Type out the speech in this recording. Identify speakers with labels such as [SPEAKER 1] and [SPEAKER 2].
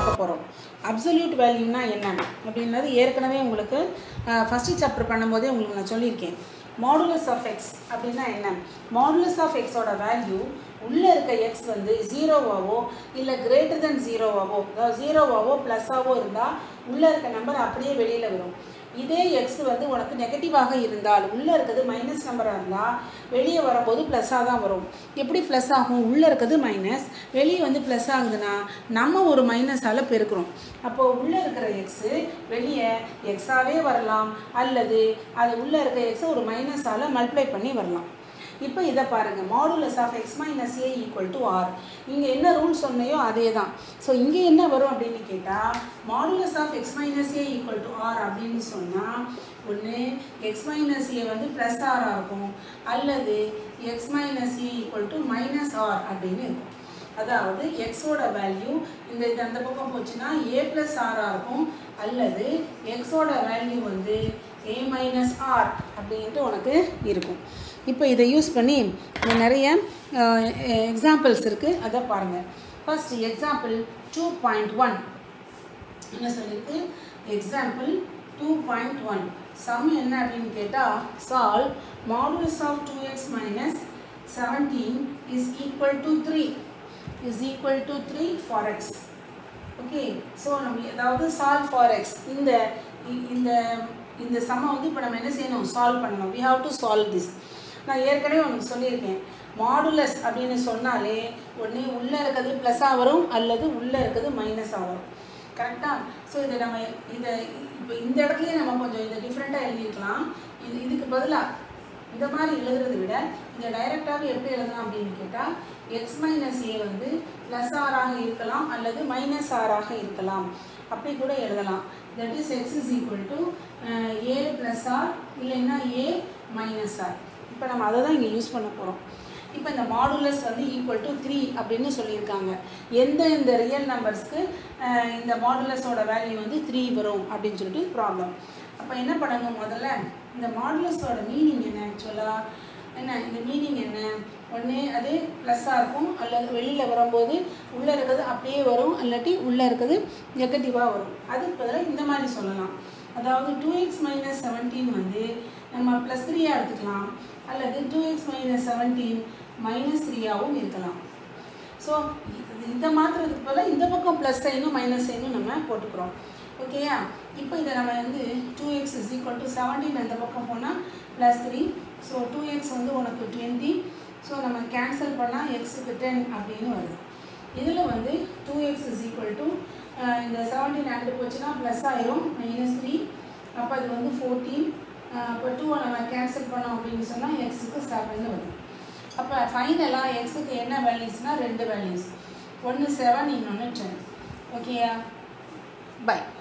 [SPEAKER 1] பார்க்க போகிறோம் அப்சல்யூட் வேல்யூனா என்ன அப்படின்றது ஏற்கனவே உங்களுக்கு ஃபஸ்ட்டு சாப்டர் பண்ணும்போதே உங்களுக்கு நான் சொல்லியிருக்கேன் மாடுலஸ் ஆஃப் எக்ஸ் அப்படின்னா என்ன மாடுலஸ் ஆஃப் எக்ஸோட வேல்யூ உள்ளே இருக்க எக்ஸ் வந்து ஜீரோவாவோ இல்லை கிரேட்டர் தென் ஜீரோவாவோ அதாவது ஜீரோவாவோ ப்ளஸ்ஸாவோ இருந்தால் உள்ளே இருக்க நம்பர் அப்படியே வெளியில் வரும் இதே எக்ஸ் வந்து உனக்கு நெகட்டிவாக இருந்தால் உள்ளே இருக்கிறது மைனஸ் நம்பராக இருந்தால் வெளியே வரும்போது ப்ளஸ்ஸாக தான் வரும் எப்படி ப்ளஸ் ஆகும் உள்ளே இருக்கிறது மைனஸ் வெளியே வந்து ப்ளஸ் ஆகுதுன்னா நம்ம ஒரு மைனஸால் பெருக்கிறோம் அப்போது உள்ளே இருக்கிற எக்ஸு வெளியே எக்ஸாகவே வரலாம் அல்லது அது உள்ளே இருக்க எக்ஸை ஒரு மைனஸால் மல்டிப்ளை பண்ணி வரலாம் இப்போ இதை பாருங்கள் modulus of x minus a equal to r இங்கே என்ன ரூல் சொன்னையோ அதே தான் ஸோ இங்கே என்ன வரும் அப்படின்னு கேட்டால் modulus of x minus a equal to r அப்படின்னு சொன்னால் ஒன்று எக்ஸ் மைனஸ் ஏ வந்து ப்ளஸ் ஆராக இருக்கும் அல்லது x minus a equal to minus r அப்படின்னு இருக்கும் அதாவது எக்ஸோட வேல்யூ இந்த இது அந்த பக்கம் போச்சுன்னா ஏ ப்ளஸ் ஆராக இருக்கும் அல்லது எக்ஸோட வேல்யூ வந்து ஏ மைனஸ் ஆர் அப்படின்ட்டு உனக்கு இருக்கும் இப்போ இதை யூஸ் பண்ணி இங்க நிறைய எக்ஸாம்பிள்ஸ் இருக்குது அதை பாருங்கள் first example two point one என்ன சொல்லியிருக்கு example two point one sum என்ன அப்படின்னு கேட்டால் solve modulus of two x minus seventeen is equal to three is equal to three for x okay so நம்ம அதாவது சால்வ் ஃபார் எக்ஸ் இந்த இ- இந்த இந்த சம்மை வந்து இப்போ நம்ம என்ன செய்யணும் சால்வ் பண்ணணும் we have to solve this நான் ஏற்கனவே உங்களுக்கு சொல்லியிருக்கேன் மாடுலஸ் அப்படின்னு சொன்னாலே ஒன்று உள்ளே இருக்கிறது ப்ளஸ்ஸாக வரும் அல்லது உள்ளே இருக்கிறது மைனஸாக வரும் கரெக்டாக ஸோ இதை நம்ம இதை இப்போ இந்த இடத்துலயே நம்ம கொஞ்சம் இதை டிஃப்ரெண்ட்டாக எழுதியிருக்கலாம் இது இதுக்கு பதிலாக இந்த மாதிரி எழுதுறதை விட இதை டைரெக்டாகவே எப்படி எழுதலாம் அப்படின்னு கேட்டால் எக்ஸ் மைனஸ் ஏ வந்து ப்ளஸ் ஆராக இருக்கலாம் அல்லது மைனஸ் ஆராக இருக்கலாம் அப்படி கூட எழுதலாம் that is x is equal to ஏழு ப்ளஸ் ஆர் இல்லைன்னா ஏ மைனஸ் ஆர் இப்போ நம்ம அதை தான் இங்கே யூஸ் பண்ண போகிறோம் இப்போ இந்த மாடுலஸ் வந்து ஈக்குவல் டு த்ரீ அப்படின்னு சொல்லியிருக்காங்க எந்த இந்த ரியல் நம்பர்ஸ்க்கு இந்த மாடுலஸோட வேல்யூ வந்து த்ரீ வரும் அப்படின்னு சொல்லிட்டு ப்ராப்ளம் அப்போ என்ன பண்ணணும் முதல்ல இந்த மாடுலஸோட மீனிங் என்ன ஆக்சுவலாக என்ன இந்த மீனிங் என்ன ஒன்று அது ப்ளஸ்ஸாக இருக்கும் அல்லது வெளியில் வரும்போது உள்ளே இருக்கிறது அப்படியே வரும் இல்லாட்டி உள்ளே இருக்கிறது நெகட்டிவாக வரும் அதுக்கு பதிலாக இந்த மாதிரி சொல்லலாம் அதாவது டூ எக்ஸ் மைனஸ் செவன்டீன் வந்து நம்ம ப்ளஸ் த்ரீயாக எடுத்துக்கலாம் அல்லது two x minus seventeen minus த்ரீயாகவும் இருக்கலாம் ஸோ இந்த மாற்றுறதுக்கு பதிலாக இந்த பக்கம் ப்ளஸ் சைனும் மைனஸ் சைனும் நம்ம போட்டுக்கிறோம் ஓகேயா இப்போ இதை நம்ம வந்து two x is equal to seventeen அந்த பக்கம் போனால் plus three so two x வந்து உனக்கு டுவெண்ட்டி ஸோ நம்ம கேன்சல் பண்ணால் எக்ஸுக்கு டென் அப்படின்னு வருது இதில் வந்து two x is equal to இந்த செவன்டீன் ஆண்டு போச்சுன்னா ப்ளஸ் ஆயிரும் மைனஸ் த்ரீ அப்போ அது வந்து ஃபோர்டீன் அப்போ டூவை நம்ம கேன்சல் பண்ணோம் அப்படின்னு சொன்னால் எக்ஸுக்கு செவன் வரும் அப்போ ஃபைனலாக எக்ஸுக்கு என்ன வேல்யூஸ்னால் ரெண்டு வேல்யூஸ் ஒன்று செவன் இன்னொன்று டென் ஓகேயா பை